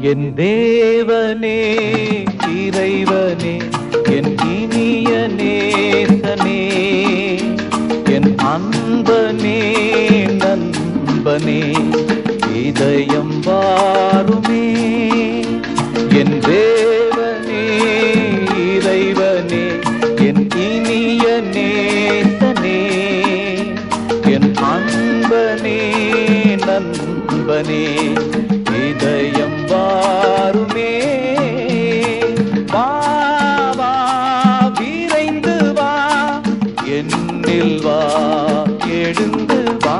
என் தேவனே இறைவனே என் இனிய நேசனே என் அன்பனே நண்பனே இதயம் வாருமே என் தேவனே இறைவனே என் இனிய நேசனே என் அன்பனே நண்பனே இதயம் வாருமே வா வா விரைந்து வா என்னில் வா எழுந்து வா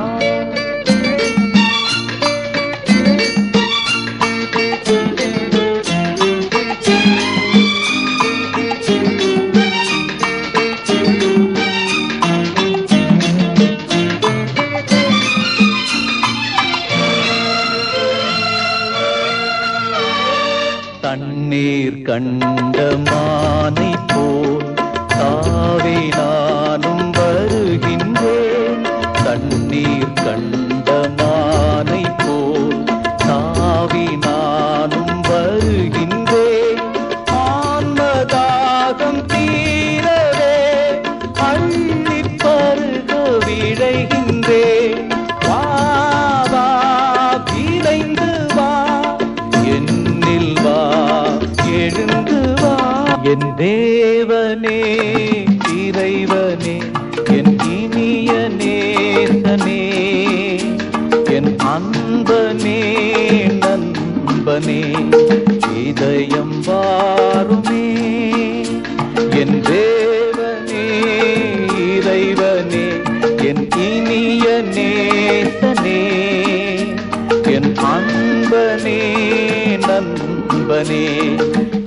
தண்ணீர் கண்ட மானை போல் தாவே நானும் வருகின்றேன் தண்ணீர் கண்ட மானை போல் தாவி நானும் வருகின்றேன் ஆன்மதாகம் தீரவே அள்ளிப் பருக விழைகின்றேன் வா வா விரைந்து வா என்னில் வா எழுந்து வா என் தேவனே இறைவனே என் இனிய நேசனே என் அன்பனே நண்பனே இதயம் வாருமே என் தேவனே இறைவனே என் இனிய நேசனே என் அன்பனே நண்பனே